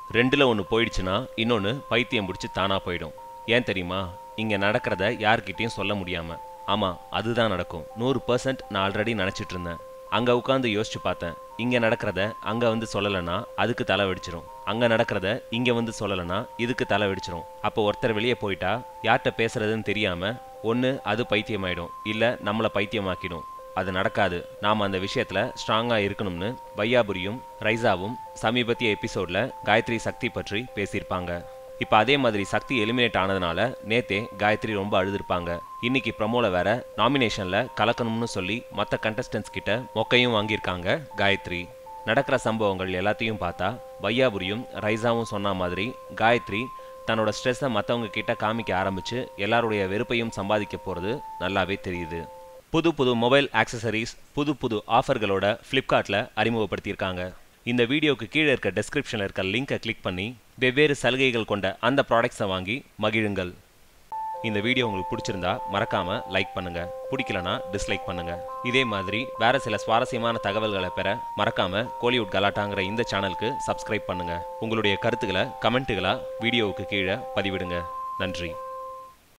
ரெண்டுல ஒன்று போயிடுச்சுன்னா இன்னொன்று பைத்தியம் பிடிச்சி தானா போயிடும் ஏன் தெரியுமா இங்க நடக்கிறத யார்கிட்டயும் சொல்ல முடியாம ஆமா அதுதான் நடக்கும் நூறு பர்சன்ட் நான் ஆல்ரெடி நினைச்சிட்டு இருந்தேன் அங்க உட்காந்து யோசிச்சு பார்த்தேன் இங்க நடக்கிறத அங்க வந்து சொல்லலைன்னா அதுக்கு தலை வெடிச்சிரும் அங்க நடக்கிறத இங்க வந்து சொல்லலைன்னா இதுக்கு தலை வெடிச்சிரும் அப்போ ஒருத்தர் வெளியே போயிட்டா யார்கிட்ட பேசுறதுன்னு தெரியாம ஒன்று அது பைத்தியமாயிடும் இல்லை நம்மளை பைத்தியமாக்கிடும் அது நடக்காது நாம் அந்த விஷயத்துல ஸ்ட்ராங்கா இருக்கணும்னு வையாபுரியும் ரைசாவும் சமீபத்திய எபிசோட்ல காயத்ரி சக்தி பற்றி பேசியிருப்பாங்க இப்போ அதே மாதிரி சக்தி எலிமினேட் ஆனதுனால நேத்தே காயத்ரி ரொம்ப அழுதுருப்பாங்க இன்னைக்கு ப்ரமோல வேற நாமினேஷன்ல கலக்கணும்னு சொல்லி மற்ற கண்டஸ்டன்ஸ் கிட்ட மொக்கையும் வாங்கியிருக்காங்க காயத்ரி நடக்கிற சம்பவங்கள் எல்லாத்தையும் பார்த்தா வையாபுரியும் ரைசாவும் சொன்ன மாதிரி காயத்ரி தன்னோட ஸ்ட்ரெஸ்ஸை மற்றவங்க கிட்ட காமிக்க ஆரம்பிச்சு எல்லாருடைய வெறுப்பையும் சம்பாதிக்க போறது நல்லாவே தெரியுது புது புது மொபைல் ஆக்சசரிஸ் புது புது ஆஃபர்களோட ஃப்ளிப்கார்ட்டில் அறிமுகப்படுத்தியிருக்காங்க இந்த வீடியோக்கு கீழே இருக்க டெஸ்கிரிப்ஷனில் இருக்க லிங்கை கிளிக் பண்ணி வெவ்வேறு சலுகைகள் கொண்ட அந்த ப்ராடக்ட்ஸை வாங்கி மகிழுங்கள் இந்த வீடியோ உங்களுக்கு பிடிச்சிருந்தா மறக்காம லைக் பண்ணுங்க பிடிக்கலனா டிஸ்லைக் பண்ணுங்க இதே மாதிரி வேற சில சுவாரஸ்யமான தகவல்களை பெற மறக்காம கோலிவுட் கலாட்டாங்கிற இந்த சேனலுக்கு சப்ஸ்கிரைப் பண்ணுங்க உங்களுடைய கருத்துக்களை கமெண்ட்டுகளா வீடியோவுக்கு கீழே பதிவிடுங்க நன்றி